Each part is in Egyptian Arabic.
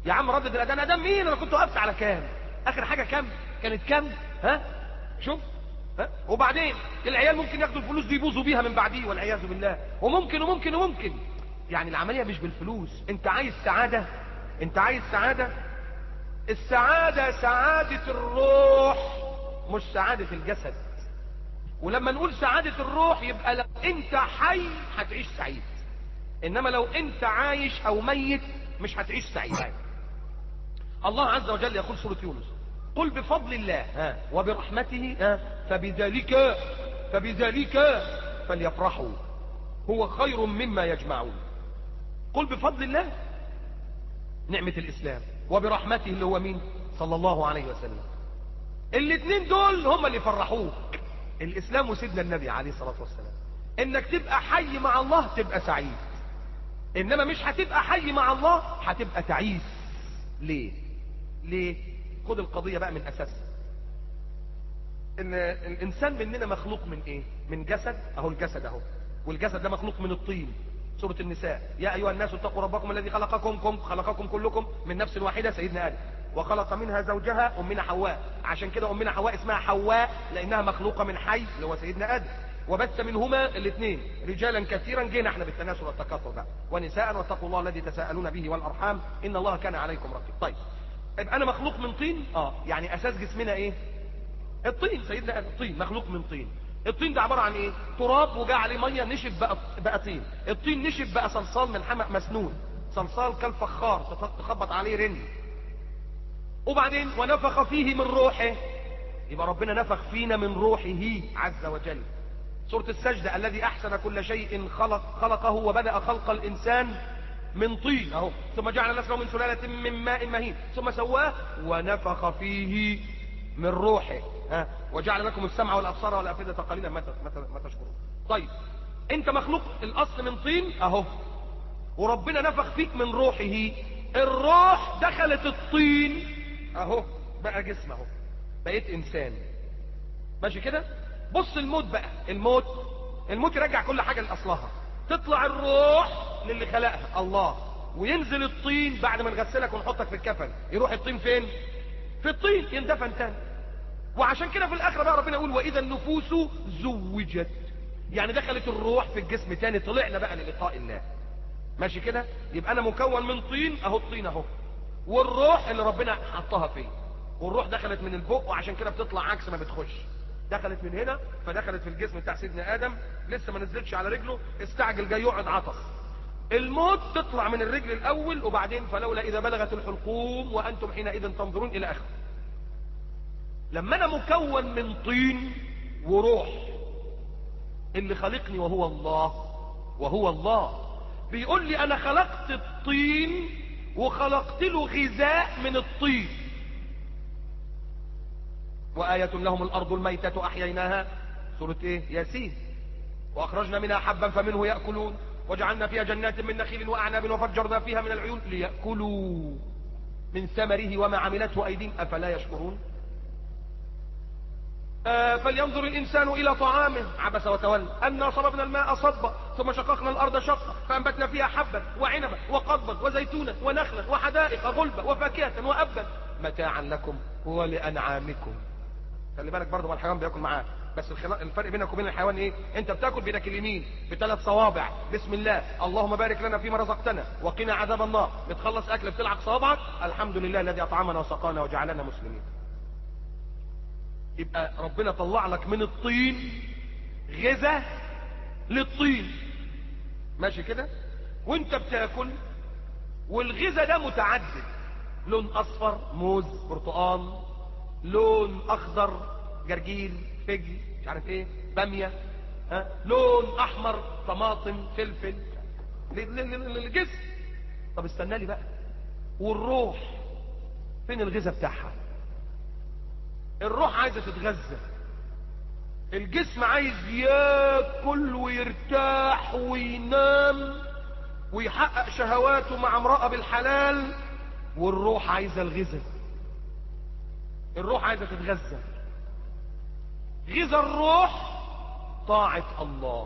يا عم ردد الاذان اذان مين انا كنت وقفت على كام اخر حاجه كام كانت كام ها شوف ها وبعدين العيال ممكن ياخدوا الفلوس دي يبوظوا بيها من بعديه والعياذ بالله وممكن وممكن وممكن يعني العمليه مش بالفلوس انت عايز سعاده انت عايز سعاده السعاده سعاده الروح مش سعاده الجسد ولما نقول سعاده الروح يبقى لو انت حي هتعيش سعيد انما لو انت عايش او ميت مش هتعيش سعيد الله عز وجل يقول سورة يونس قل بفضل الله ها وبرحمته ها فبذلك فبذلك فليفرحوا هو خير مما يجمعون قل بفضل الله نعمة الإسلام وبرحمته اللي هو مين صلى الله عليه وسلم الاثنين دول هم اللي فرحوك الإسلام وسيدنا النبي عليه الصلاة والسلام انك تبقى حي مع الله تبقى سعيد انما مش هتبقى حي مع الله هتبقى تعيس ليه ليه خد القضية بقى من اساسها ان الانسان مننا مخلوق من ايه من جسد اهو الجسد اهو والجسد ده مخلوق من الطين سورة النساء يا ايها الناس اتقوا ربكم الذي خلقكم كم خلقكم كلكم من نفس واحدة سيدنا ادم وخلق منها زوجها امنا حواء عشان كده امنا حواء اسمها حواء لانها مخلوقة من حي اللي هو سيدنا ادم وبث منهما الاثنين رجالا كثيرا جينا احنا بالتناسل والتكاثر بقى ونساء واتقوا الله الذي تساءلون به والارحام ان الله كان عليكم رقيب طيب يبقى انا مخلوق من طين اه يعني اساس جسمنا ايه الطين سيدنا الطين مخلوق من طين الطين ده عبارة عن ايه تراب وجاء عليه مية نشف بقى, بقى طين الطين نشف بقى صلصال من حمأ مسنون صلصال كالفخار تخبط عليه رن وبعدين ونفخ فيه من روحه يبقى ربنا نفخ فينا من روحه عز وجل سورة السجدة الذي احسن كل شيء خلق خلقه وبدأ خلق الانسان من طين اهو ثم جعل نسله من سلالة من ماء مهين ثم سواه ونفخ فيه من روحه ها وجعل لكم السمع والابصار والافئده قليلا ما ما تشكرون طيب انت مخلوق الاصل من طين اهو وربنا نفخ فيك من روحه الروح دخلت الطين اهو بقى جسم اهو بقيت انسان ماشي كده بص الموت بقى الموت الموت يرجع كل حاجه لاصلها تطلع الروح للي خلقها الله وينزل الطين بعد ما نغسلك ونحطك في الكفن يروح الطين فين في الطين يندفن تاني وعشان كده في الاخره بقى ربنا يقول واذا النفوس زوجت يعني دخلت الروح في الجسم تاني طلعنا بقى للقاء الله ماشي كده يبقى انا مكون من طين اهو الطين اهو والروح اللي ربنا حطها فيه والروح دخلت من البق وعشان كده بتطلع عكس ما بتخش دخلت من هنا فدخلت في الجسم بتاع سيدنا ادم لسه ما نزلتش على رجله استعجل جاي يقعد عطس الموت تطلع من الرجل الاول وبعدين فلولا اذا بلغت الحلقوم وانتم حينئذ تنظرون الى اخره لما انا مكون من طين وروح اللي خلقني وهو الله وهو الله بيقول لي انا خلقت الطين وخلقت له غذاء من الطين وآية لهم الأرض الميتة أحييناها سورة إيه ياسين وأخرجنا منها حبا فمنه يأكلون وجعلنا فيها جنات من نخيل وأعناب وفجرنا فيها من العيون ليأكلوا من ثمره وما عملته أيديهم أفلا يشكرون آه فلينظر الإنسان إلى طعامه عبس وتولى أنا صببنا الماء صبا ثم شققنا الأرض شقا فأنبتنا فيها حبا وعنبا وقضبا وزيتونا ونخلا وحدائق غلبا وفاكهة وأبا متاعا لكم ولأنعامكم خلي بالك برضه ما الحيوان بياكل معاه بس الفرق بينك وبين الحيوان ايه انت بتاكل بايدك اليمين بثلاث صوابع بسم الله اللهم بارك لنا فيما رزقتنا وقنا عذاب النار بتخلص اكل بتلعب صوابعك الحمد لله الذي اطعمنا وسقانا وجعلنا مسلمين يبقى ربنا طلع لك من الطين غذاء للطين ماشي كده وانت بتاكل والغذاء ده متعدد لون اصفر موز برتقال لون اخضر جرجير فجل مش عارف ايه باميه ها لون احمر طماطم فلفل للجسم طب استنى لي بقى والروح فين الغذاء بتاعها الروح عايزه تتغذى الجسم عايز ياكل ويرتاح وينام ويحقق شهواته مع امرأة بالحلال والروح عايزة الغذاء الروح عايزة تتغذى غذاء الروح طاعة الله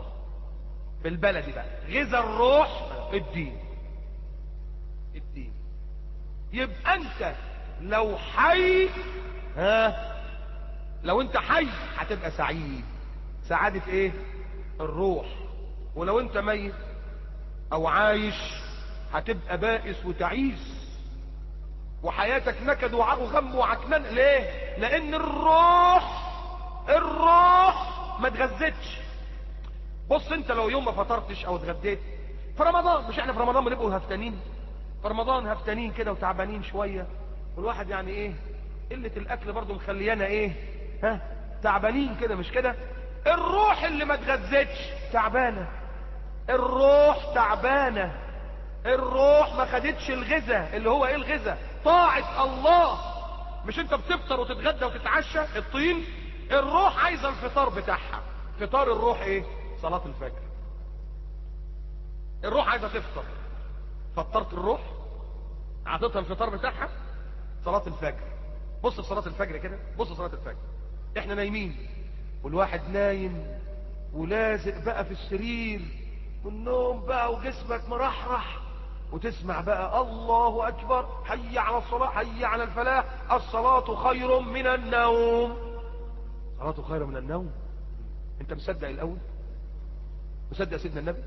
بالبلدي بقى غذاء الروح الدين الدين يبقى انت لو حي ها لو انت حي هتبقى سعيد سعادة ايه الروح ولو انت ميت او عايش هتبقى بائس وتعيس وحياتك نكد وغم وعكنان ليه لان الروح الروح ما اتغذتش بص انت لو يوم ما فطرتش او اتغديت في رمضان مش احنا في رمضان بنبقوا هفتانين في رمضان هفتانين كده وتعبانين شوية والواحد يعني ايه قلة الاكل برضو مخليانا ايه ها تعبانين كده مش كده الروح اللي ما اتغذتش تعبانة الروح تعبانة الروح ما خدتش الغذاء اللي هو ايه الغذاء طاعة الله مش انت بتفطر وتتغدى وتتعشى الطين الروح عايزة الفطار بتاعها فطار الروح ايه صلاة الفجر الروح عايزة تفطر فطرت الروح اعطيتها الفطار بتاعها صلاة الفجر بص في صلاة الفجر كده بص في صلاة الفجر احنا نايمين والواحد نايم ولازق بقى في السرير والنوم بقى وجسمك مرحرح وتسمع بقى الله اكبر حي على الصلاة حي على الفلاح الصلاة خير من النوم صلاة خير من النوم انت مصدق الاول مصدق سيدنا النبي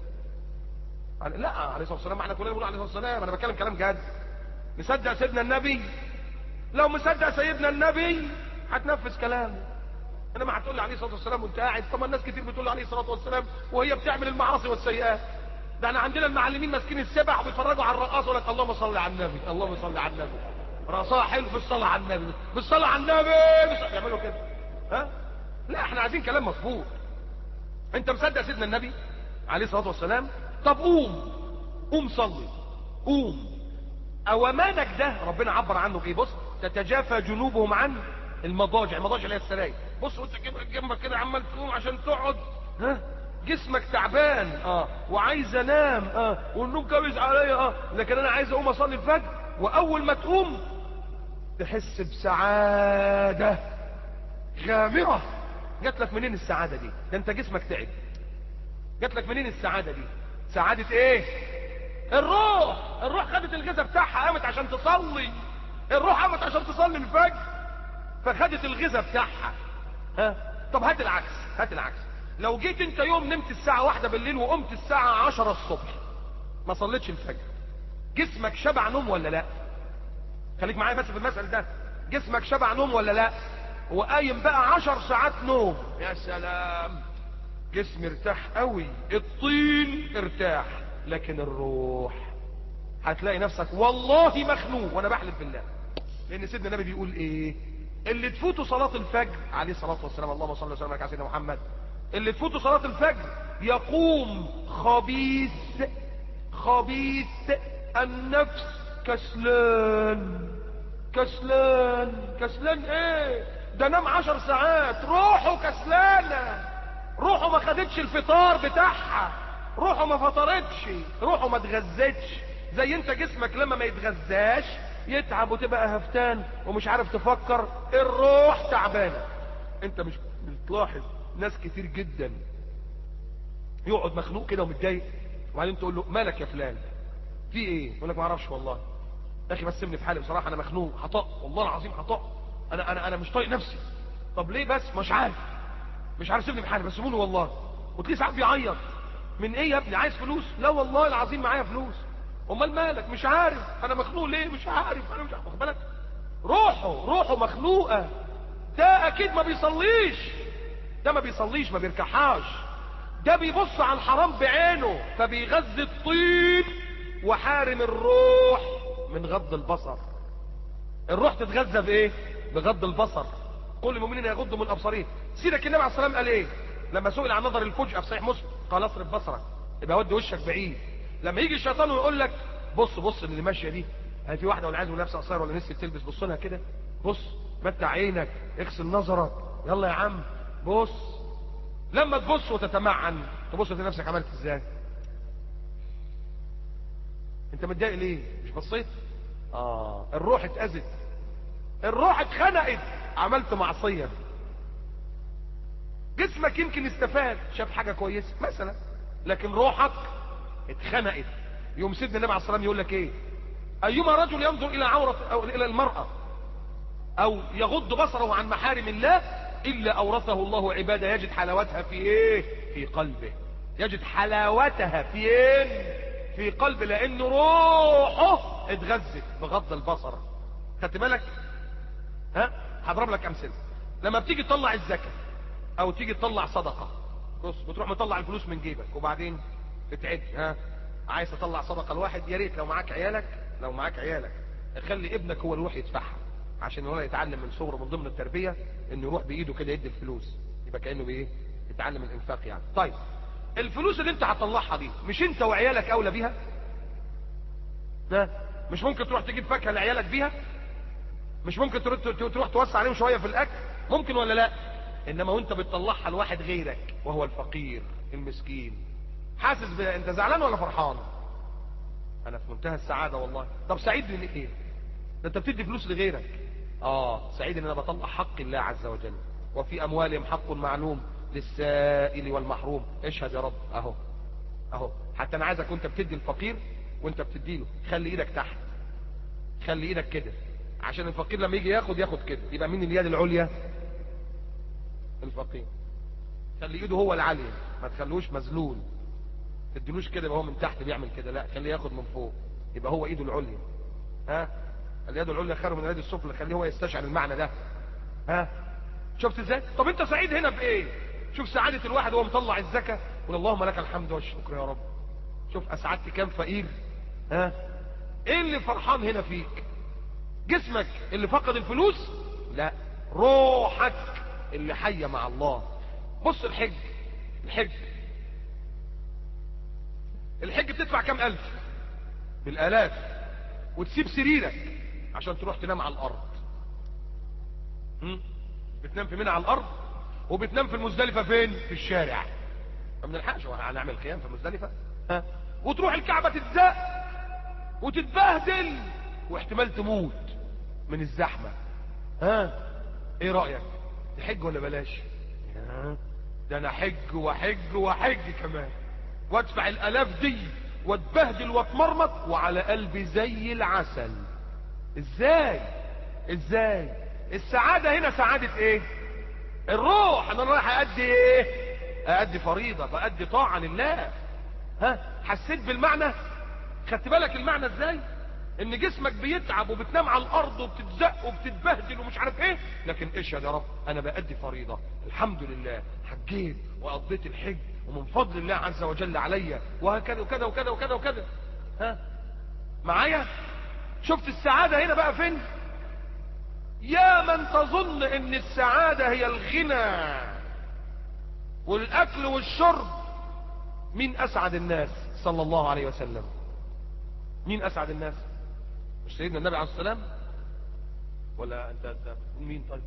لا عليه الصلاة والسلام احنا كلنا بنقول عليه الصلاة والسلام انا بتكلم كلام جد مصدق سيدنا النبي لو مصدق سيدنا النبي هتنفذ كلامه انما هتقول لي عليه الصلاه والسلام وانت قاعد طب الناس كتير بتقول لي عليه الصلاه والسلام وهي بتعمل المعاصي والسيئات ده انا عندنا المعلمين ماسكين السبع وبيتفرجوا على الرقاصه يقول لك اللهم صل على النبي اللهم صل على النبي رقصها حلو بالصلاه على النبي بالصلاه على النبي يعملوا كده ها لا احنا عايزين كلام مظبوط انت مصدق سيدنا النبي عليه الصلاه والسلام طب قوم قوم صلي قوم اوامانك ده ربنا عبر عنه بايه بص تتجافى جنوبهم عن المضاجع المضاجع اللي هي السراير بص وانت جنبك كده عمال تقوم عشان تقعد ها جسمك تعبان اه وعايز انام اه والنوم كابس عليا اه لكن انا عايز اقوم اصلي الفجر واول ما تقوم تحس بسعاده غامره جات لك منين السعاده دي ده انت جسمك تعب جات لك منين السعاده دي سعاده ايه الروح الروح خدت الغذاء بتاعها قامت عشان تصلي الروح قامت عشان تصلي الفجر فخدت الغذاء بتاعها ها طب هات العكس هات العكس لو جيت انت يوم نمت الساعة واحدة بالليل وقمت الساعة عشرة الصبح ما صليتش الفجر جسمك شبع نوم ولا لا خليك معايا بس في المسألة ده جسمك شبع نوم ولا لا وقايم بقى عشر ساعات نوم يا سلام جسم ارتاح قوي الطين ارتاح لكن الروح هتلاقي نفسك والله مخنوق وانا بحلف بالله لان سيدنا النبي بيقول ايه اللي تفوتوا صلاة الفجر عليه الصلاة والسلام اللهم صل وسلم على سيدنا محمد اللي تفوتوا صلاة الفجر يقوم خبيث خبيث النفس كسلان كسلان كسلان ايه ده نام عشر ساعات روحه كسلانة روحه ما خدتش الفطار بتاعها روحه ما فطرتش روحه ما اتغذتش زي انت جسمك لما ما يتغذاش يتعب وتبقى هفتان ومش عارف تفكر الروح تعبانه انت مش بتلاحظ ناس كتير جدا يقعد مخنوق كده ومتضايق وبعدين تقول له مالك يا فلان في ايه يقول لك ما اعرفش والله يا اخي بس سيبني في حالي بصراحه انا مخنوق هطق والله العظيم هطق انا انا انا مش طايق نفسي طب ليه بس مش عارف مش عارف سيبني في حالي بس سيبوني والله وتلاقيه ساعات بيعيط من ايه يا ابني عايز فلوس لا والله العظيم معايا فلوس امال مالك مش عارف انا مخنوق ليه مش عارف انا مش عارف واخد بالك روحه روحه مخنوقه ده اكيد ما بيصليش ده ما بيصليش ما بيركحاش ده بيبص على الحرام بعينه فبيغذي الطين وحارم الروح من غض البصر الروح تتغذى بايه بغض البصر كل المؤمنين يغضوا من ابصارهم سيدك النبي عليه السلام قال ايه لما سئل عن نظر الفجأة في صحيح مسلم قال اصرف بصرك يبقى ودي وشك بعيد لما يجي الشيطان ويقول لك بص بص اللي ماشيه دي هل في واحده ولا عايز لابسه قصير ولا نسيت تلبس بص لها كده بص متع عينك اغسل نظرك يلا يا عم بص لما تبص وتتمعن تبص لنفسك عملت ازاي انت متضايق ليه مش بصيت اه الروح اتأذت الروح اتخنقت عملت معصيه جسمك يمكن استفاد شاف حاجه كويسه مثلا لكن روحك اتخنقت يوم سيدنا النبي عليه الصلاه والسلام يقول لك ايه ايما رجل ينظر الى عورة او الى المرأة او يغض بصره عن محارم الله الا اورثه الله عبادة يجد حلاوتها في ايه في قلبه يجد حلاوتها فين في قلبه لان روحه اتغذت بغض البصر خدت بالك ها هضرب لك امثله لما بتيجي تطلع الزكاه او تيجي تطلع صدقه بص بتروح مطلع الفلوس من جيبك وبعدين بتعد ها عايز تطلع صدقه لواحد يا ريت لو معاك عيالك لو معاك عيالك خلي ابنك هو اللي يروح يدفعها عشان هو يتعلم من صغره من ضمن التربيه انه يروح بايده كده يدي الفلوس يبقى كانه بايه يتعلم الانفاق يعني طيب الفلوس اللي انت هتطلعها دي مش انت وعيالك اولى بيها ده مش ممكن تروح تجيب فاكهه لعيالك بيها مش ممكن تروح تروح توسع عليهم شويه في الاكل ممكن ولا لا انما وانت بتطلعها لواحد غيرك وهو الفقير المسكين حاسس ب... انت زعلان ولا فرحان انا في منتهى السعاده والله طب سعيد من ايه ده انت بتدي فلوس لغيرك اه سعيد ان انا بطلع حق الله عز وجل وفي اموالهم حق معلوم للسائل والمحروم اشهد يا رب اهو اهو حتى انا عايزك وانت بتدي الفقير وانت بتديله خلي ايدك تحت خلي ايدك كده عشان الفقير لما يجي ياخد ياخد كده يبقى مين اليد العليا الفقير خلي ايده هو العالية ما تخلوش مذلول تدلوش كده يبقى هو من تحت بيعمل كده لا خليه ياخد من فوق يبقى هو ايده العليا ها اليد العليا خير من اليد السفلى خليه هو يستشعر المعنى ده ها شفت ازاي طب انت سعيد هنا بايه شوف سعادة الواحد وهو مطلع الزكاة قول اللهم لك الحمد والشكر يا رب شوف اسعدت كام فقير ها ايه اللي فرحان هنا فيك جسمك اللي فقد الفلوس لا روحك اللي حية مع الله بص الحج الحج الحج بتدفع كام الف بالالاف وتسيب سريرك عشان تروح تنام على الارض م? بتنام في منى على الارض وبتنام في المزدلفة فين في الشارع ما بنلحقش هنعمل قيام في المزدلفة ها وتروح الكعبة تتزق وتتبهدل واحتمال تموت من الزحمة ها ايه رأيك تحج ولا بلاش ده انا حج وحج وحج كمان وادفع الالاف دي واتبهدل واتمرمط وعلى قلبي زي العسل ازاي ازاي السعادة هنا سعادة ايه الروح انا رايح ادي ايه ادي فريضة بادي طاعة لله ها حسيت بالمعنى خدت بالك المعنى ازاي ان جسمك بيتعب وبتنام على الارض وبتتزق وبتتبهدل ومش عارف ايه لكن اشهد يا رب انا بادي فريضة الحمد لله حجيت وقضيت الحج ومن فضل الله عز وجل عليا وهكذا وكذا وكذا وكذا وكذا ها معايا شفت السعادة هنا بقى فين يا من تظن ان السعادة هي الغنى والاكل والشرب مين اسعد الناس صلى الله عليه وسلم مين اسعد الناس مش سيدنا النبي عليه السلام ولا انت انت مين طيب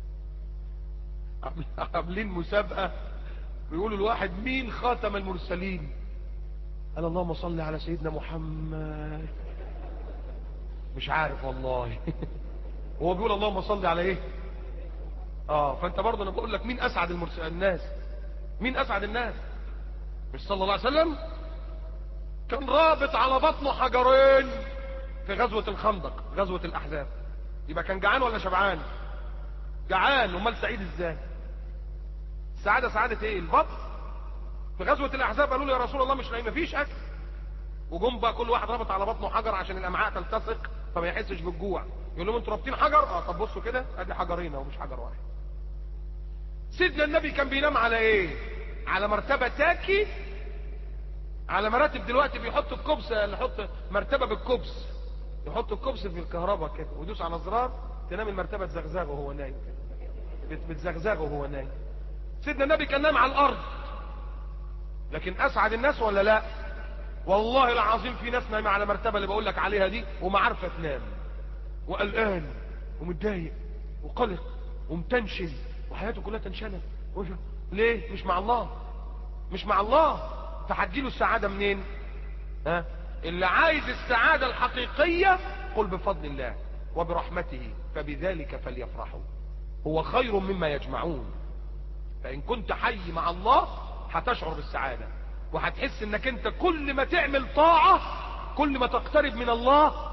عاملين مسابقة بيقولوا الواحد مين خاتم المرسلين قال اللهم صل على سيدنا محمد مش عارف والله هو بيقول اللهم صل على ايه اه فانت برضه انا بقول لك مين اسعد المرسل الناس مين اسعد الناس مش صلى الله عليه وسلم كان رابط على بطنه حجرين في غزوة الخندق غزوة الاحزاب يبقى كان جعان ولا شبعان جعان امال سعيد ازاي السعادة سعادة ايه البطن في غزوة الاحزاب قالوا له يا رسول الله مش لاقي مفيش اكل وجم بقى كل واحد رابط على بطنه حجر عشان الامعاء تلتصق فما يحسش بالجوع يقول لهم انتوا رابطين حجر اه طب بصوا كده ادي حجرين اهو مش حجر واحد سيدنا النبي كان بينام على ايه على مرتبه تاكي على مراتب دلوقتي بيحط الكبس يحط مرتبه بالكبس يحط الكبس في الكهرباء كده ويدوس على زرار تنام المرتبه تزغزغه وهو نايم كده بتزغزغه وهو نايم سيدنا النبي كان نام على الارض لكن اسعد الناس ولا لا والله العظيم في ناس نايمه على مرتبه اللي بقول لك عليها دي وما عارفه تنام وقلقان ومتضايق وقلق ومتنشن وحياته كلها تنشنه ليه مش مع الله مش مع الله فهتجيله السعاده منين ها اللي عايز السعاده الحقيقيه قل بفضل الله وبرحمته فبذلك فليفرحوا هو خير مما يجمعون فان كنت حي مع الله هتشعر بالسعاده وهتحس انك انت كل ما تعمل طاعه كل ما تقترب من الله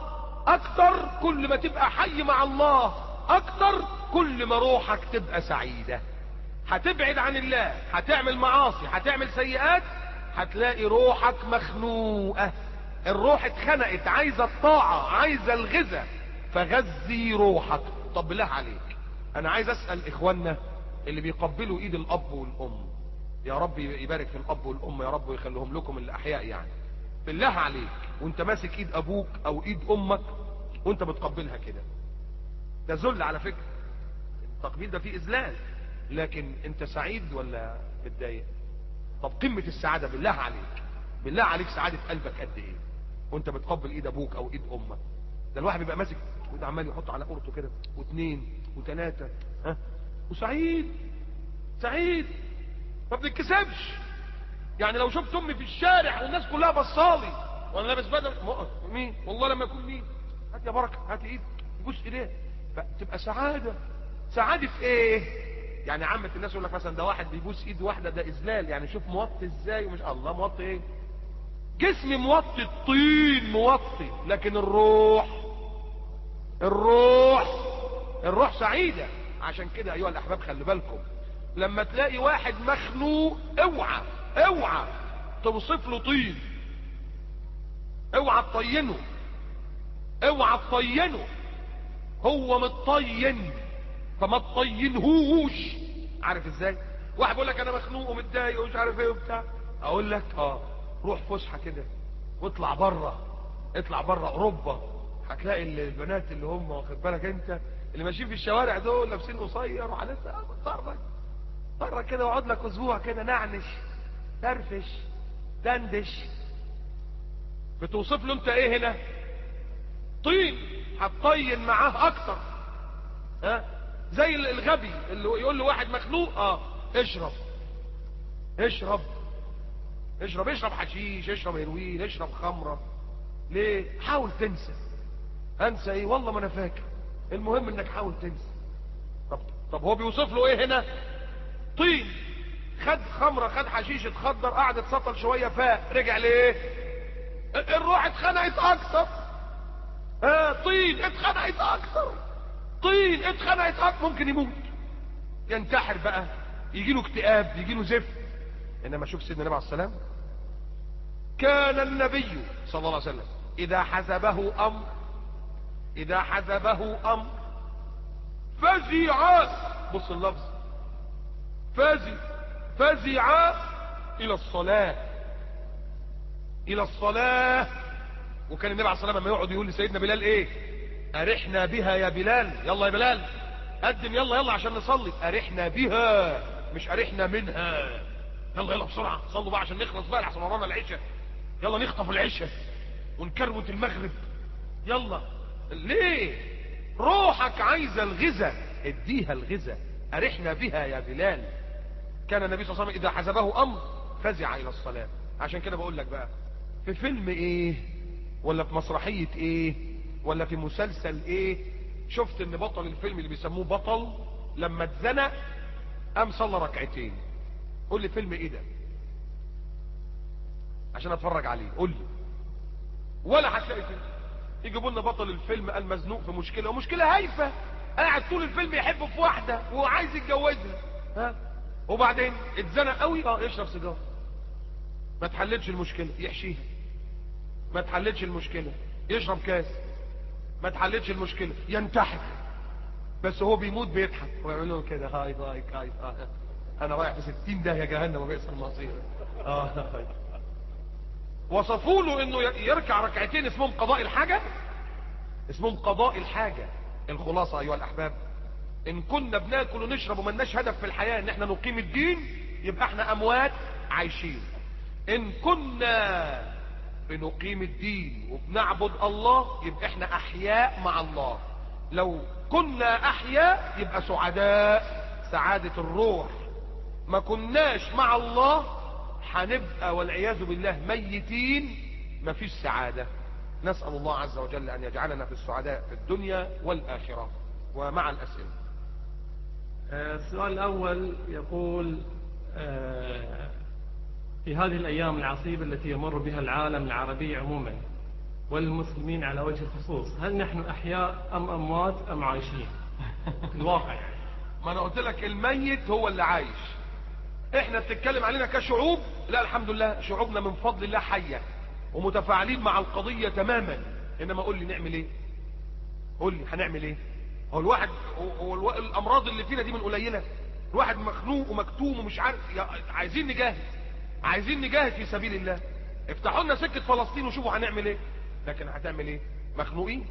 اكتر كل ما تبقى حي مع الله اكتر كل ما روحك تبقى سعيدة هتبعد عن الله هتعمل معاصي هتعمل سيئات هتلاقي روحك مخنوقة الروح اتخنقت عايزة الطاعة عايزة الغذاء فغذي روحك طب بالله عليك انا عايز اسأل اخواننا اللي بيقبلوا ايد الاب والام يا رب يبارك في الاب والام يا رب ويخليهم لكم الاحياء يعني بالله عليك وانت ماسك ايد ابوك او ايد امك وانت بتقبلها كده ده ذل على فكرة التقبيل ده فيه اذلال لكن انت سعيد ولا متضايق طب قمة السعادة بالله عليك بالله عليك سعادة قلبك قد ايه وانت بتقبل ايد ابوك او ايد امك ده الواحد بيبقى ماسك وده عمال يحط على قرطه كده واثنين وثلاثة ها وسعيد سعيد ما بنتكسبش يعني لو شفت امي في الشارع والناس كلها بصالي وانا لابس بدل مين والله لما يكون مين هات يا بركه هات ايد يبوس ايديه فتبقى سعاده سعاده في ايه يعني عامه الناس يقول لك مثلا ده واحد بيبوس ايد واحده ده اذلال يعني شوف موطي ازاي ومش الله موطي ايه جسمي موطي الطين موطي لكن الروح الروح الروح سعيده عشان كده ايها الاحباب خلي بالكم لما تلاقي واحد مخنوق اوعى اوعى توصف له طين اوعى تطينه اوعى تطينه هو متطين فما تطينهوش عارف ازاي واحد بيقول لك انا مخنوق ومتضايق ومش عارف ايه وبتاع اقول لك اه روح فسحه كده واطلع بره اطلع بره اوروبا هتلاقي البنات اللي هم واخد بالك انت اللي ماشيين في الشوارع دول لابسين قصير وحالتها اتفرج اتفرج كده واقعد لك اسبوع كده نعنش ترفش دندش بتوصف له انت ايه هنا طين هتطين معاه اكتر ها زي الغبي اللي يقول له واحد مخلوق اه اشرب اشرب اشرب اشرب حشيش اشرب هيروين اشرب خمره ليه حاول تنسى انسى ايه والله ما انا فاكر المهم انك حاول تنسى طب طب هو بيوصف له ايه هنا طين خد خمره خد حشيش اتخدر قعد اتسطل شويه فاق رجع ليه الروح اتخنقت اكتر اه طين اتخنقت اكتر طين اتخنقت اكتر ممكن يموت ينتحر بقى يجي له اكتئاب يجي له زفت انما شوف سيدنا النبي عليه السلام كان النبي صلى الله عليه وسلم اذا حزبه امر اذا حزبه امر فزع بص اللفظ فزع فزع الى الصلاة الى الصلاة وكان النبي عليه الصلاة والسلام لما يقعد يقول لسيدنا بلال ايه ارحنا بها يا بلال يلا يا بلال قدم يلا يلا عشان نصلي ارحنا بها مش ارحنا منها يلا يلا بسرعة صلوا بقى عشان نخلص بقى لحسن ورانا العشاء يلا نخطف العشاء ونكروت المغرب يلا ليه روحك عايزة الغذاء اديها الغذاء ارحنا بها يا بلال كان النبي صلى الله عليه وسلم اذا حزبه امر فزع الى الصلاة عشان كده بقول لك بقى في فيلم ايه ولا في مسرحية ايه ولا في مسلسل ايه شفت ان بطل الفيلم اللي بيسموه بطل لما اتزنق قام صلى ركعتين قول لي فيلم ايه ده عشان اتفرج عليه قول لي ولا هتلاقي فيلم يجيبوا لنا بطل الفيلم قال مزنوق في مشكله ومشكله هايفه قاعد طول الفيلم يحب في واحده وعايز يتجوزها ها وبعدين اتزنق قوي اه يشرب سيجاره ما تحلتش المشكله يحشيها ما تحلتش المشكله يشرب كاس ما تحلتش المشكله ينتحر بس هو بيموت بيضحك ويعمل له كده هاي هاي هاي هاي انا رايح في 60 ده يا جهنم وبئس المصير اه وصفوا له انه يركع ركعتين اسمهم قضاء الحاجة اسمهم قضاء الحاجة الخلاصة ايها الاحباب ان كنا بناكل ونشرب وملناش هدف في الحياة ان احنا نقيم الدين يبقى احنا اموات عايشين ان كنا بنقيم الدين وبنعبد الله يبقى احنا احياء مع الله لو كنا احياء يبقى سعداء سعادة الروح ما كناش مع الله هنبقى والعياذ بالله ميتين مفيش سعادة نسأل الله عز وجل أن يجعلنا في السعداء في الدنيا والآخرة ومع الأسئلة السؤال الأول يقول في هذه الأيام العصيبة التي يمر بها العالم العربي عموما والمسلمين على وجه الخصوص هل نحن أحياء أم أموات أم عايشين الواقع يعني ما انا قلت لك الميت هو اللي عايش احنا بتتكلم علينا كشعوب لا الحمد لله شعوبنا من فضل الله حية ومتفاعلين مع القضية تماما انما قول لي نعمل ايه قول لي هنعمل ايه هو الواحد هو هو الو... الامراض اللي فينا دي من قليلة الواحد مخنوق ومكتوم ومش عارف يا... عايزين نجاهد عايزين نجاهد في سبيل الله افتحوا لنا سكة فلسطين وشوفوا هنعمل ايه لكن هتعمل ايه مخنوقين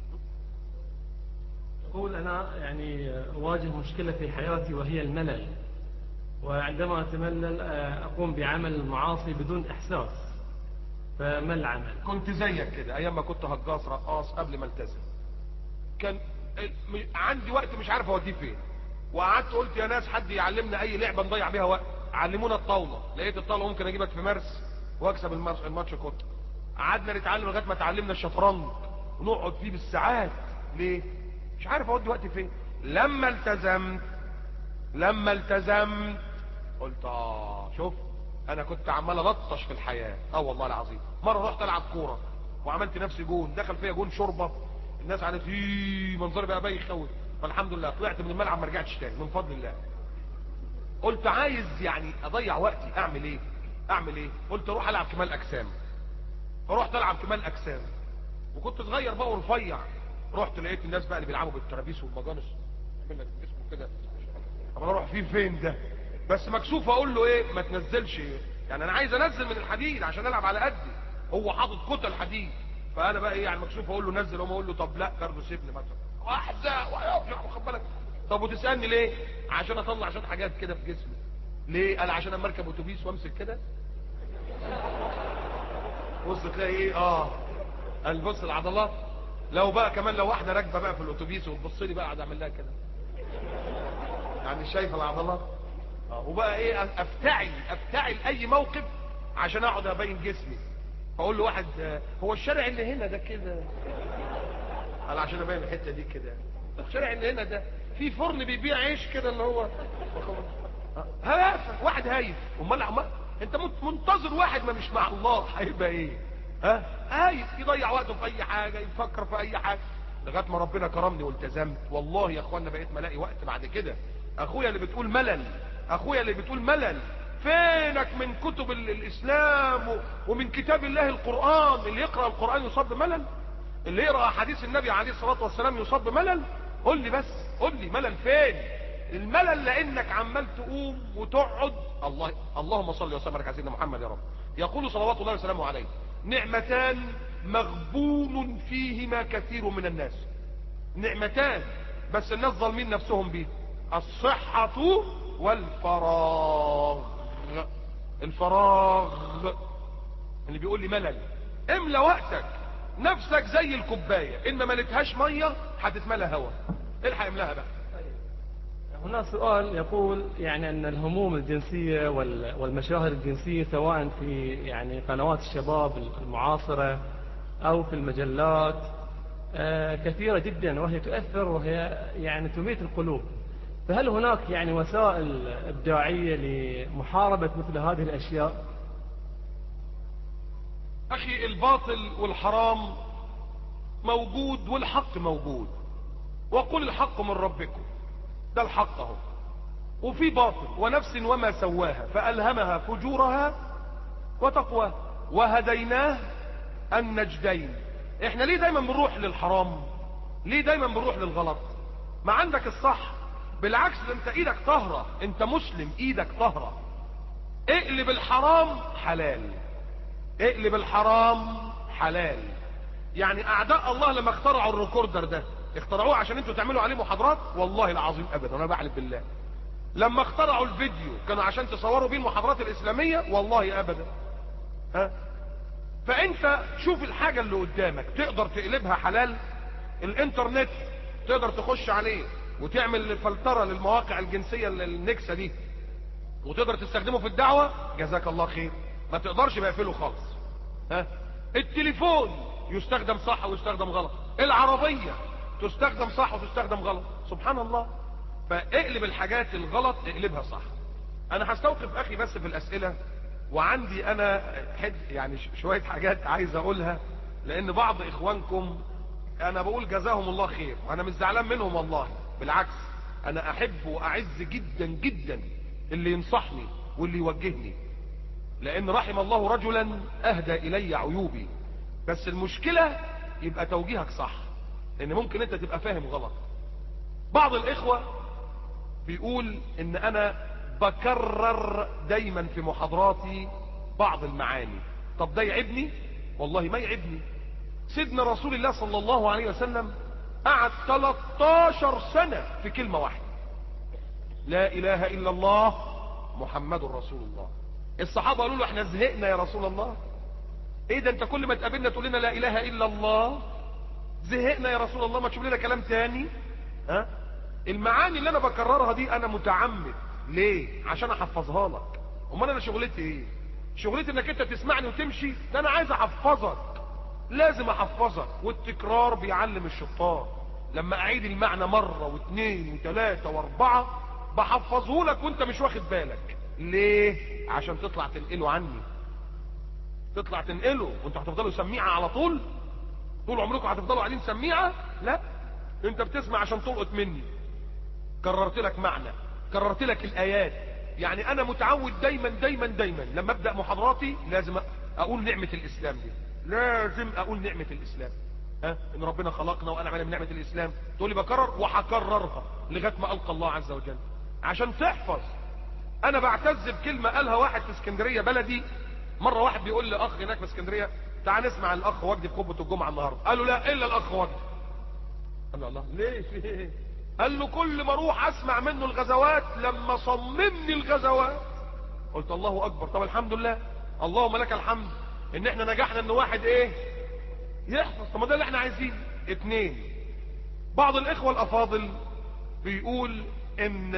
يقول أنا يعني أواجه مشكلة في حياتي وهي الملل وعندما أتملل آه، أقوم بعمل المعاصي بدون إحساس فما العمل كنت زيك كده ايام ما كنت هجاص رقاص قبل ما التزم كان م- عندي وقت مش عارف اوديه فين وقعدت قلت يا ناس حد يعلمنا اي لعبه نضيع بيها وقت علمونا الطاوله لقيت الطاوله ممكن اجيبك في مرس واكسب الماتش الماتش كنت قعدنا نتعلم لغايه ما اتعلمنا الشطرنج ونقعد فيه بالساعات ليه مش عارف اودي وقتي فين لما التزمت لما التزمت قلت اه شوف انا كنت عمال الطش في الحياه اه والله العظيم مره رحت العب كوره وعملت نفسي جون دخل فيا جون شوربه الناس قالت ايه منظري بقى بايخ قوي فالحمد لله طلعت من الملعب ما رجعتش تاني من فضل الله قلت عايز يعني اضيع وقتي اعمل ايه اعمل ايه قلت اروح العب كمال اجسام فرحت العب كمال اجسام وكنت صغير بقى ورفيع رحت لقيت الناس بقى اللي بيلعبوا بالترابيس والمجانس يعمل لك جسمه كده طب انا اروح فين فين ده بس مكسوف اقول له ايه ما تنزلش يعني انا عايز انزل من الحديد عشان العب على قدي هو حاطط كتل حديد فانا بقى ايه يعني مكسوف اقول له نزل اقوم اقول له طب لا برضه سيبني مثلا واحزق ويرجع واخد بالك طب وتسالني ليه عشان اطلع شويه حاجات كده في جسمي ليه قال عشان اما اركب اتوبيس وامسك كده بص تلاقي ايه اه قال بص العضلات لو بقى كمان لو واحده راكبه بقى في الاتوبيس وتبص لي بقى قاعد اعمل لها كده يعني شايفه العضلات آه، وبقى ايه افتعل افتعل اي موقف عشان اقعد ابين جسمي فاقول له واحد آه، هو الشارع اللي هنا ده كده قال عشان ابين الحته دي كده الشارع اللي هنا ده في فرن بيبيع عيش كده اللي هو هافه واحد هايف امال امال انت منت- منتظر واحد ما مش مع الله هيبقى ايه ها هايف يضيع وقته في اي حاجه يفكر في اي حاجه لغايه ما ربنا كرمني والتزمت والله يا اخوانا بقيت ملاقي وقت بعد كده اخويا اللي بتقول ملل اخويا اللي بتقول ملل فينك من كتب ال- الاسلام و- ومن كتاب الله القران اللي يقرا القران يصاب بملل اللي يقرا احاديث النبي عليه الصلاه والسلام يصاب بملل قول لي بس قول لي ملل فين الملل لانك عمال تقوم وتقعد الله اللهم صل وسلم على سيدنا محمد يا رب يقول صلوات الله وسلامه عليه نعمتان مغبون فيهما كثير من الناس نعمتان بس الناس ظالمين نفسهم بيه الصحة والفراغ الفراغ اللي بيقول لي ملل املى وقتك نفسك زي الكوبايه ان ما مليتهاش ميه هتتملى هوا الحق املاها بقى هنا سؤال يقول يعني أن الهموم الجنسية وال- والمشاهد الجنسية سواء في يعني قنوات الشباب المعاصرة أو في المجلات آه، كثيرة جدا وهي تؤثر وهي يعني تميت القلوب فهل هناك يعني وسائل إبداعية لمحاربة مثل هذه الأشياء اخي الباطل والحرام موجود والحق موجود وقل الحق من ربكم ده الحق اهو وفي باطل ونفس وما سواها فألهمها فجورها وتقواها وهديناه النجدين احنا ليه دايما بنروح للحرام ليه دايما بنروح للغلط ما عندك الصح بالعكس ده انت ايدك طهرة انت مسلم ايدك طهرة اقلب الحرام حلال اقلب الحرام حلال يعني اعداء الله لما اخترعوا الريكوردر ده اخترعوه عشان انتوا تعملوا عليه محاضرات والله العظيم ابدا انا بحلف بالله لما اخترعوا الفيديو كانوا عشان تصوروا بيه المحاضرات الاسلاميه والله ابدا ها فانت شوف الحاجه اللي قدامك تقدر تقلبها حلال الانترنت تقدر تخش عليه وتعمل فلتره للمواقع الجنسيه النكسه دي وتقدر تستخدمه في الدعوه جزاك الله خير ما تقدرش بقفله خالص ها التليفون يستخدم صح ويستخدم غلط العربيه تستخدم صح وتستخدم غلط سبحان الله فاقلب الحاجات الغلط اقلبها صح انا هستوقف اخي بس في الاسئله وعندي انا حد يعني ش- شويه حاجات عايز اقولها لان بعض اخوانكم انا بقول جزاهم الله خير وانا مش زعلان منهم والله بالعكس انا احب واعز جدا جدا اللي ينصحني واللي يوجهني لان رحم الله رجلا اهدى الي عيوبي بس المشكلة يبقى توجيهك صح لان ممكن انت تبقى فاهم غلط بعض الاخوة بيقول ان انا بكرر دايما في محاضراتي بعض المعاني طب ده يعبني والله ما يعبني سيدنا رسول الله صلى الله عليه وسلم قعد 13 سنة في كلمة واحدة لا اله الا الله محمد رسول الله الصحابة قالوا له احنا زهقنا يا رسول الله ايه ده انت كل ما تقابلنا تقول لنا لا اله الا الله زهقنا يا رسول الله ما تشوف لنا كلام تاني ها المعاني اللي انا بكررها دي انا متعمد ليه عشان احفظها لك امال انا شغلتي ايه شغلتي انك انت تسمعني وتمشي ده انا عايز احفظك لازم احفظك والتكرار بيعلم الشطار لما اعيد المعنى مرة واثنين وثلاثة واربعة بحفظه لك وانت مش واخد بالك ليه عشان تطلع تنقله عني تطلع تنقله وانتوا هتفضلوا سميعة على طول طول عمركم هتفضلوا قاعدين سميعة لا انت بتسمع عشان تلقط مني كررت لك معنى كررت لك الايات يعني انا متعود دايما دايما دايما لما ابدا محاضراتي لازم اقول نعمة الاسلام دي لازم اقول نعمة الاسلام ها ان ربنا خلقنا وانا من نعمة الاسلام تقول لي بكرر وهكررها لغايه ما القى الله عز وجل عشان تحفظ انا بعتز بكلمة قالها واحد في اسكندرية بلدي مرة واحد بيقول لي اخ هناك في اسكندرية تعال نسمع الاخ وجدي في خطبة الجمعة النهاردة قال له لا الا الاخ وجدي قال له الله ليه في ايه قال له كل ما اروح اسمع منه الغزوات لما صممني الغزوات قلت الله اكبر طب الحمد لله اللهم لك الحمد ان احنا نجحنا ان واحد ايه يحفظ طب ما ده اللي احنا عايزينه اتنين بعض الاخوة الافاضل بيقول ان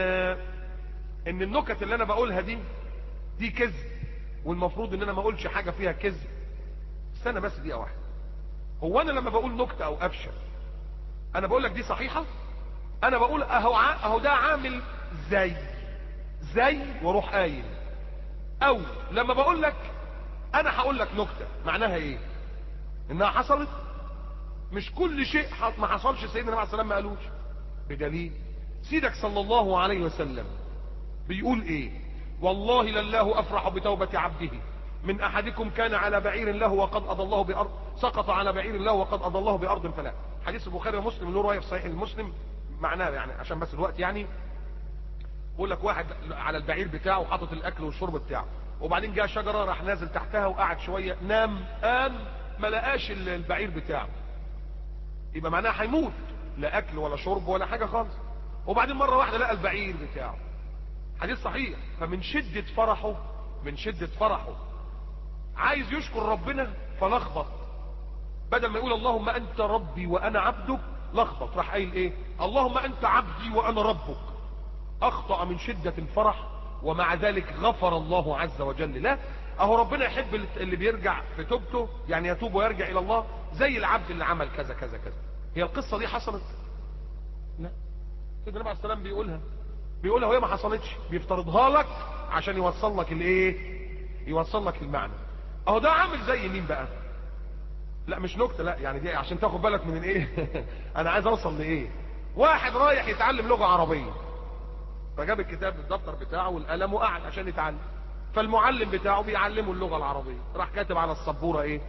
ان النكت اللي انا بقولها دي دي كذب والمفروض ان انا ما اقولش حاجة فيها كذب استنى بس دقيقة واحدة هو انا لما بقول نكتة او افشل انا بقول لك دي صحيحة انا بقول اهو ع... اهو ده عامل زي زي واروح قايل او لما بقول لك انا هقول لك نكتة معناها ايه انها حصلت مش كل شيء ما حصلش سيدنا النبي عليه السلام ما قالوش بدليل سيدك صلى الله عليه وسلم بيقول ايه والله لله افرح بتوبة عبده من احدكم كان على بعير له وقد اضله بارض سقط على بعير له وقد اضله بارض فلا حديث البخاري ومسلم له روايه في صحيح المسلم معناه يعني عشان بس الوقت يعني بقول لك واحد على البعير بتاعه حاطط الاكل والشرب بتاعه وبعدين جاء شجره راح نازل تحتها وقعد شويه نام قام ما لقاش البعير بتاعه يبقى معناها هيموت لا اكل ولا شرب ولا حاجه خالص وبعدين مره واحده لقى البعير بتاعه حديث صحيح فمن شده فرحه من شده فرحه عايز يشكر ربنا فلخبط بدل ما يقول اللهم انت ربي وانا عبدك لخبط راح قايل ايه اللهم انت عبدي وانا ربك اخطأ من شدة الفرح ومع ذلك غفر الله عز وجل لا اهو ربنا يحب اللي بيرجع في توبته يعني يتوب ويرجع الى الله زي العبد اللي عمل كذا كذا كذا هي القصة دي حصلت لا سيدنا النبي عليه السلام بيقولها بيقولها وهي ما حصلتش بيفترضها لك عشان يوصل لك الايه يوصل لك المعنى اهو ده عامل زي مين بقى لا مش نكتة لا يعني دي عشان تاخد بالك من الايه انا عايز اوصل لايه واحد رايح يتعلم لغة عربية فجاب الكتاب الدفتر بتاعه والقلم وقعد عشان يتعلم فالمعلم بتاعه بيعلمه اللغة العربية راح كاتب على السبورة ايه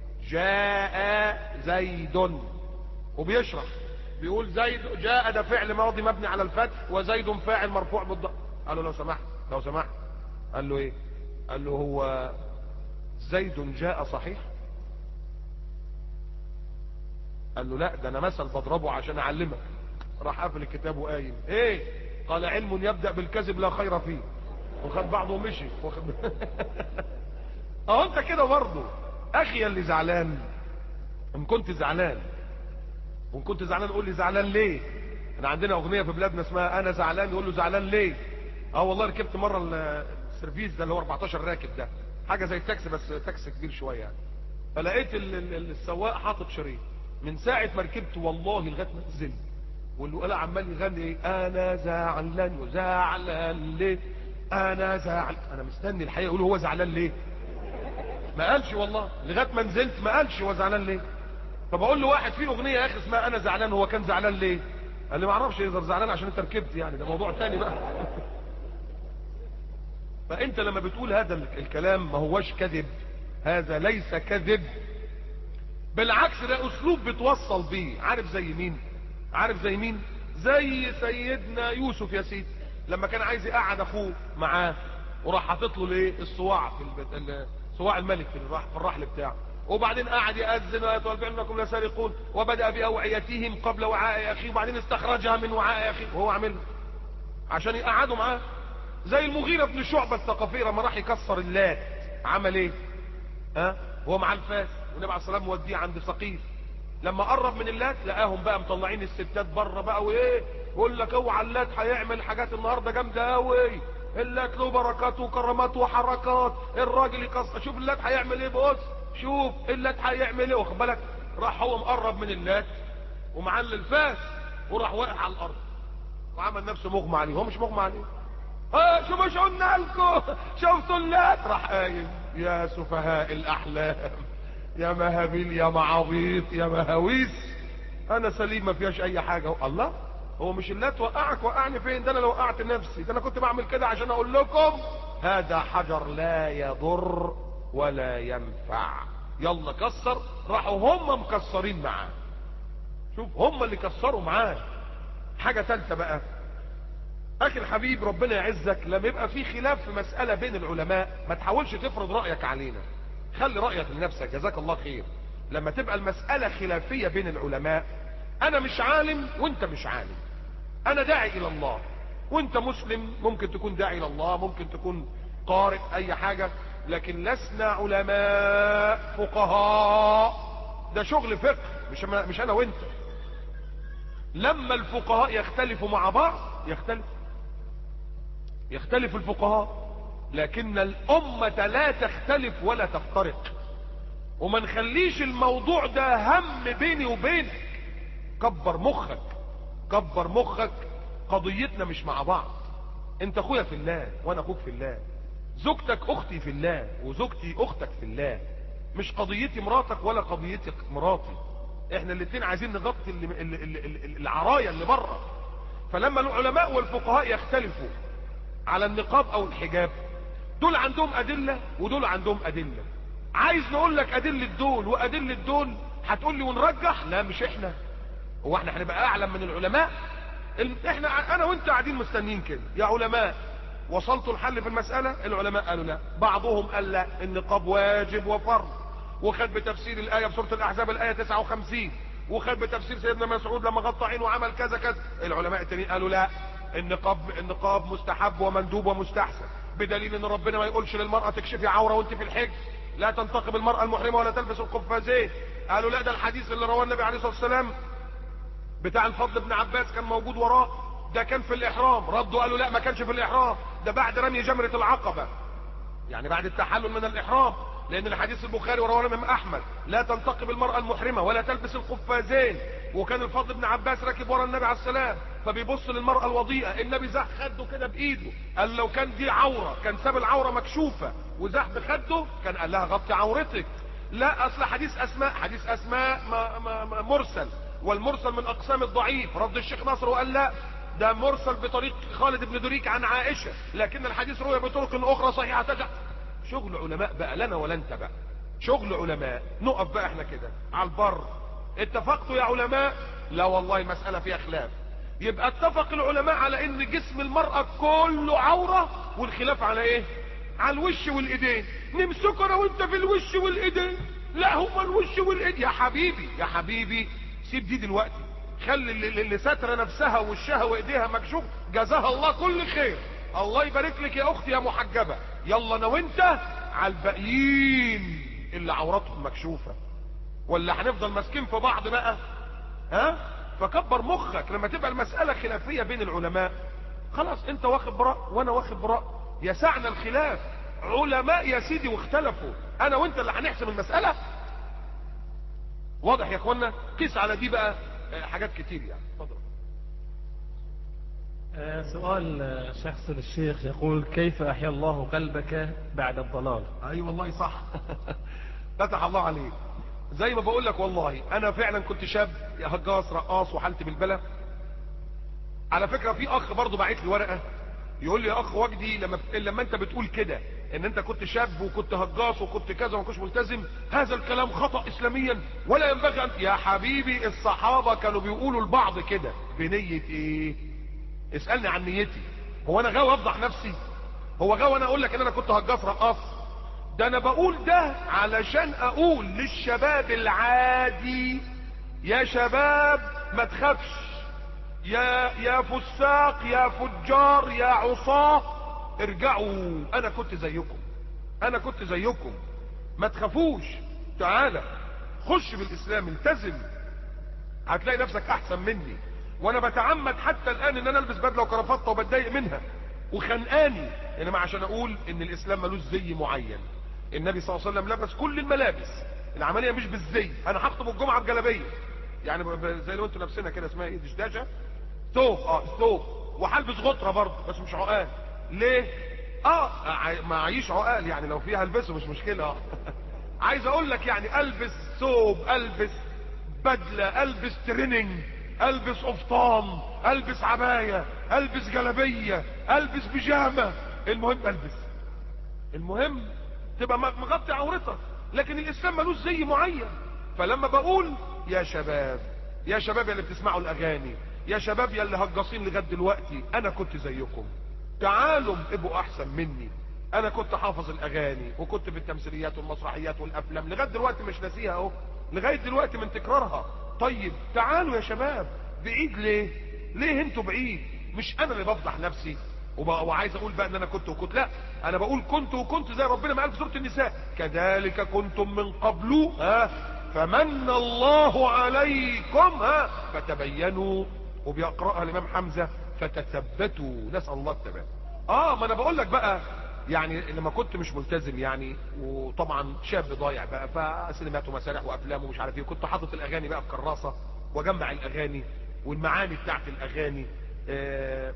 جاء زيد وبيشرح بيقول زيد جاء ده فعل ماضي مبني على الفتح وزيد فاعل مرفوع بالضم قال له لو سمحت لو سمحت قال له ايه قال له هو زيد جاء صحيح قال له لا ده انا مثل بضربه عشان اعلمك راح قافل الكتاب وقايم ايه قال علم يبدأ بالكذب لا خير فيه وخد بعضه ومشي واخد اهو انت كده برضه اخي اللي زعلان ان كنت زعلان وان كنت زعلان قول لي زعلان ليه احنا عندنا اغنيه في بلادنا اسمها انا زعلان يقول له زعلان ليه اه والله ركبت مره السيرفيس ده اللي هو 14 راكب ده حاجه زي التاكسي بس تاكسي كبير شويه يعني فلقيت السواق حاطط شريط من ساعة ما ركبت والله لغاية ما نزلت واللي قال عمال يغني ايه انا زعلان وزعلان ليه انا زعل انا مستني الحقيقة يقول هو زعلان ليه ما قالش والله لغايه ما نزلت ما قالش هو زعلان ليه طب اقول له واحد في اغنيه يا اخي اسمها انا زعلان هو كان زعلان ليه قال لي ما اعرفش يقدر زعلان عشان انت ركبت يعني ده موضوع تاني بقى فانت لما بتقول هذا الكلام ما هوش كذب هذا ليس كذب بالعكس ده اسلوب بتوصل بيه عارف زي مين عارف زي مين زي سيدنا يوسف يا سيدي لما كان عايز يقعد اخوه معاه وراح حاطط له الايه الصواع في البيت صواع الملك في الرحل, في الرحل بتاعه وبعدين قعد يأذن ويتوب انكم لسارقون وبدأ بأوعيتهم قبل وعاء اخيه وبعدين استخرجها من وعاء اخيه وهو عامل عشان يقعدوا معاه زي المغيرة بن شعبة الثقفي لما راح يكسر اللات عمل ايه ها هو مع الفاس والنبي عليه الصلاه موديه عند سقيف لما قرب من اللات لقاهم بقى مطلعين الستات بره بقى وايه يقول لك اوعى اللات هيعمل حاجات النهارده جامده قوي اللات له بركات وكرامات وحركات الراجل يكسر شوف اللات هيعمل ايه بص شوف اللات هيعمل ايه واخد بالك راح هو مقرب من اللات ومعلي الفاس وراح واقع على الارض وعمل نفسه مغمى عليه هو مش مغمى عليه اه شو مش قلنا لكم شفتوا اللات راح قايم يا سفهاء الاحلام يا مهابيل يا معاويط يا مهاويس انا سليم ما فيهاش اي حاجه الله هو مش اللات وقعك وقعني فين ده انا لو وقعت نفسي ده انا كنت بعمل كده عشان اقول لكم هذا حجر لا يضر ولا ينفع يلا كسر راحوا هم مكسرين معاه شوف هم اللي كسروا معاه حاجه ثالثه بقى اخي الحبيب ربنا يعزك لما يبقى في خلاف في مسألة بين العلماء ما تحاولش تفرض رأيك علينا خلي رأيك لنفسك جزاك الله خير لما تبقى المسألة خلافية بين العلماء انا مش عالم وانت مش عالم انا داعي الى الله وانت مسلم ممكن تكون داعي الى الله ممكن تكون قارئ اي حاجة لكن لسنا علماء فقهاء ده شغل فقه مش مش انا وانت لما الفقهاء يختلفوا مع بعض يختلف يختلف الفقهاء لكن الأمة لا تختلف ولا تفترق وما نخليش الموضوع ده هم بيني وبينك كبر مخك كبر مخك قضيتنا مش مع بعض انت اخويا في الله وانا اخوك في الله زوجتك اختي في الله وزوجتي اختك في الله مش قضيتي مراتك ولا قضيتك مراتي احنا الاتنين عايزين نغطي اللي اللي اللي العرايا اللي بره فلما العلماء والفقهاء يختلفوا على النقاب او الحجاب دول عندهم ادلة ودول عندهم ادلة عايز نقول لك ادلة دول وادلة دول هتقول لي ونرجح لا مش احنا هو احنا هنبقى اعلم من العلماء احنا انا وانت قاعدين مستنيين كده يا علماء وصلتوا الحل في المسألة العلماء قالوا لا بعضهم قال لا النقاب واجب وفرض وخد بتفسير الآية في سورة الأحزاب الآية 59 وخد بتفسير سيدنا مسعود لما غطى عينه وعمل كذا كذا العلماء التانيين قالوا لا النقاب النقاب مستحب ومندوب ومستحسن بدليل ان ربنا ما يقولش للمرأة تكشفي عورة وانت في الحج لا تنتقب المرأة المحرمة ولا تلبس القفازين قالوا لا ده الحديث اللي رواه النبي عليه الصلاة والسلام بتاع الفضل بن عباس كان موجود وراه ده كان في الاحرام ردوا قالوا لا ما كانش في الاحرام ده بعد رمي جمرة العقبة يعني بعد التحلل من الاحرام لان الحديث البخاري ورواه الامام احمد لا تنتقب المرأة المحرمة ولا تلبس القفازين وكان الفضل بن عباس راكب ورا النبي عليه السلام فبيبص للمرأة الوضيئة النبي زح خده كده بايده قال لو كان دي عورة كان ساب العورة مكشوفة وزح بخده كان قال لها غطي عورتك لا اصل حديث اسماء حديث اسماء ما ما ما مرسل والمرسل من اقسام الضعيف رد الشيخ ناصر وقال لا ده مرسل بطريق خالد بن دريك عن عائشة لكن الحديث روي بطرق اخرى صحيحة تجع شغل علماء بقى لنا ولا انت بقى شغل علماء نقف بقى احنا كده على البر اتفقتوا يا علماء لا والله المسألة فيها خلاف يبقى اتفق العلماء على ان جسم المرأة كله عورة والخلاف على ايه على الوش والايدين نمسكه انا وانت في الوش والايدين لا هما الوش والايدين يا حبيبي يا حبيبي سيب دي دلوقتي خلي اللي, اللي ساتره نفسها ووشها وايديها مكشوف جزاها الله كل خير الله يبارك لك يا اختي يا محجبه يلا انا وانت على الباقيين اللي عوراتهم مكشوفه ولا هنفضل ماسكين في بعض بقى ها فكبر مخك لما تبقى المساله خلافيه بين العلماء خلاص انت واخد براء وانا واخد براء يسعنا الخلاف علماء يا سيدي واختلفوا انا وانت اللي هنحسم المساله واضح يا اخوانا قيس على دي بقى حاجات كتير يعني اتفضل آه، سؤال آه، شخص للشيخ يقول كيف أحيا الله قلبك بعد الضلال اي أيوة والله صح فتح الله عليك زي ما بقول لك والله انا فعلا كنت شاب هجاص رقاص وحالتي بالبلد على فكرة في اخ برضه باعت لي ورقة يقول لي يا اخ وجدي لما لما انت بتقول كده ان انت كنت شاب وكنت هجاص وكنت كذا وما كنتش ملتزم هذا الكلام خطأ اسلاميا ولا ينبغي ان يا حبيبي الصحابة كانوا بيقولوا لبعض كده بنية ايه اسألني عن نيتي هو انا غاوي افضح نفسي هو غاوي انا اقول لك ان انا كنت هجاص رقاص ده انا بقول ده علشان اقول للشباب العادي يا شباب ما تخافش يا يا فساق يا فجار يا عصاة ارجعوا انا كنت زيكم انا كنت زيكم ما تخافوش تعالى خش بالاسلام التزم هتلاقي نفسك احسن مني وانا بتعمد حتى الان ان انا البس بدله وكرافته وبتضايق منها وخنقاني انما عشان اقول ان الاسلام ملوش زي معين النبي صلى الله عليه وسلم لبس كل الملابس العمليه مش بالزي انا هخطب الجمعه بجلابيه يعني ب- ب- زي لو انتوا لابسينها كده اسمها ايه دشداشه ثوب اه ثوب وهلبس غطره برضه بس مش عقال ليه اه ع- معيش عقال يعني لو فيها البسه مش مشكله اه عايز اقول لك يعني البس ثوب البس بدله البس تريننج البس قفطان البس عبايه البس جلابيه البس بيجامه المهم البس المهم تبقى م- مغطي عورتك لكن الاسلام ملوش زي معين فلما بقول يا شباب يا شباب يا اللي بتسمعوا الاغاني يا شباب يا اللي هجاصين لغايه دلوقتي انا كنت زيكم تعالوا ابقوا احسن مني انا كنت حافظ الاغاني وكنت في التمثيليات والمسرحيات والافلام لغايه دلوقتي مش ناسيها اهو لغايه دلوقتي من تكرارها طيب تعالوا يا شباب بعيد ليه ليه انتوا بعيد مش انا اللي بفضح نفسي وبقى وعايز اقول بقى ان انا كنت وكنت لا انا بقول كنت وكنت زي ربنا ما قال في سوره النساء كذلك كنتم من قبل ها فمن الله عليكم ها فتبينوا وبيقراها الامام حمزه فتثبتوا نسال الله الثبات اه ما انا بقول لك بقى يعني لما كنت مش ملتزم يعني وطبعا شاب ضايع بقى فسينمات ومسارح وافلام ومش عارف ايه كنت حاطط الاغاني بقى في كراسه واجمع الاغاني والمعاني بتاعت الاغاني آه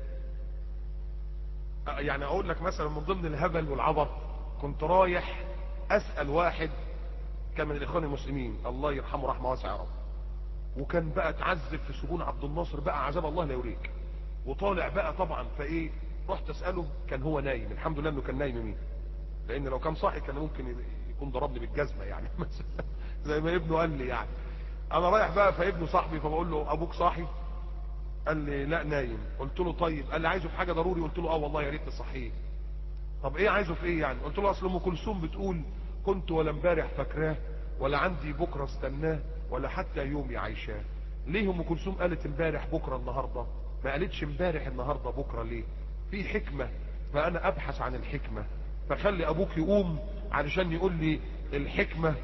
يعني اقول لك مثلا من ضمن الهبل والعبط كنت رايح اسال واحد كان من الاخوان المسلمين الله يرحمه رحمه واسعه يا رب وكان بقى اتعذب في سجون عبد الناصر بقى عذاب الله لا يوريك وطالع بقى طبعا فايه رحت اساله كان هو نايم الحمد لله انه كان نايم مين لان لو كان صاحي كان ممكن يكون ضربني بالجزمه يعني مثلا زي ما ابنه قال لي يعني انا رايح بقى فابنه صاحبي فبقول له ابوك صاحي قال لي لا نايم قلت له طيب قال لي عايزه في حاجه ضروري قلت له اه والله يا ريت تصحيه طب ايه عايزه في ايه يعني قلت له اصل ام كلثوم بتقول كنت ولا امبارح فاكراه ولا عندي بكره استناه ولا حتى يومي عايشاه ليه ام كلثوم قالت امبارح بكره النهارده ما قالتش امبارح النهارده بكره ليه في حكمه فانا ابحث عن الحكمه فخلي ابوك يقوم علشان يقول لي الحكمه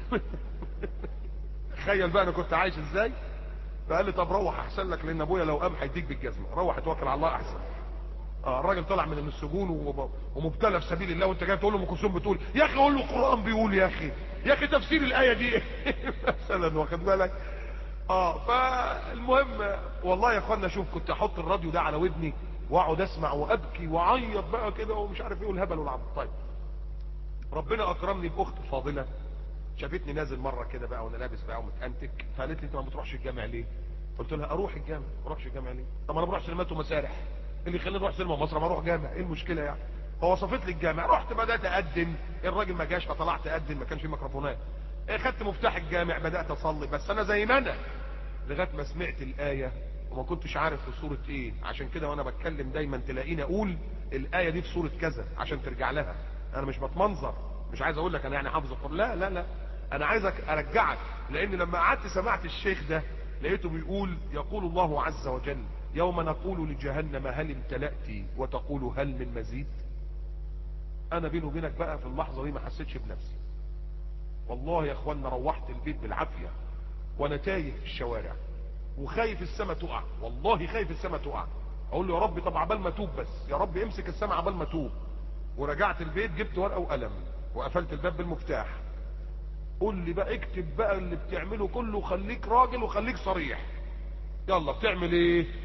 تخيل بقى انا كنت عايش ازاي فقال لي طب روح احسن لك لان ابويا لو قام هيديك بالجزمه روح اتوكل على الله احسن اه الراجل طلع من السجون وم- ومبتلى في سبيل الله وانت جاي تقول له ام كلثوم بتقول يا اخي قول له القران بيقول يا اخي يا اخي تفسير الايه دي ايه مثلا واخد بالك اه فالمهم والله يا اخوانا شوف كنت احط الراديو ده على ودني واقعد اسمع وابكي واعيط بقى كده ومش عارف ايه والهبل والعبط طيب ربنا اكرمني باخت فاضله شافتني نازل مره كده بقى وانا لابس بقى ومتانتك فقالت لي انت ما بتروحش الجامع ليه قلت لها اروح الجامع ما اروحش الجامع ليه طب انا بروح سينمات ومسارح إيه اللي يخليني اروح سينما مصر ما اروح جامع ايه المشكله يعني فوصفت لي الجامع رحت بدات اقدم الراجل ما جاش فطلعت اقدم ما كانش في ميكروفونات إيه خدت مفتاح الجامع بدات اصلي بس انا زي ما انا لغايه ما سمعت الايه وما كنتش عارف في سوره ايه عشان كده وانا بتكلم دايما تلاقيني اقول الايه دي في سوره كذا عشان ترجع لها انا مش بتمنظر مش عايز اقول لك انا يعني حافظ القران لا لا لا انا عايزك ارجعك لان لما قعدت سمعت الشيخ ده لقيته بيقول يقول الله عز وجل يوم نقول لجهنم هل امتلأت وتقول هل من مزيد انا بيني وبينك بقى في اللحظه دي ما حسيتش بنفسي والله يا اخوانا روحت البيت بالعافيه وانا تايه في الشوارع وخايف السما تقع والله خايف السما تقع اقول له يا رب طب عبال ما توب بس يا رب امسك السما عبال ما توب ورجعت البيت جبت ورقه وقلم وقفلت الباب بالمفتاح قول لي بقى اكتب بقى اللي بتعمله كله خليك راجل وخليك صريح يلا بتعمل ايه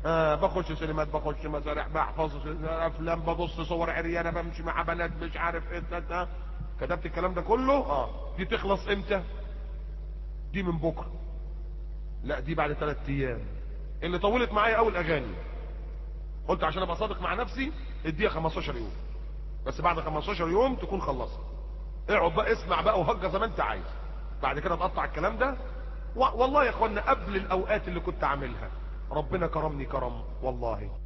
آه بخش سينمات بخش مسارح بحفظ افلام ببص صور عريانه بمشي مع بنات مش عارف ايه ده- ده. كتبت الكلام ده كله اه دي تخلص امتى دي من بكره لا دي بعد ثلاث ايام اللي طولت معايا اول اغاني قلت عشان ابقى صادق مع نفسي اديها 15 يوم بس بعد 15 يوم تكون خلصت اقعد بقى اسمع بقى وهجة زي ما انت عايز بعد كده تقطع الكلام ده و... والله يا اخوانا قبل الاوقات اللي كنت عاملها ربنا كرمني كرم والله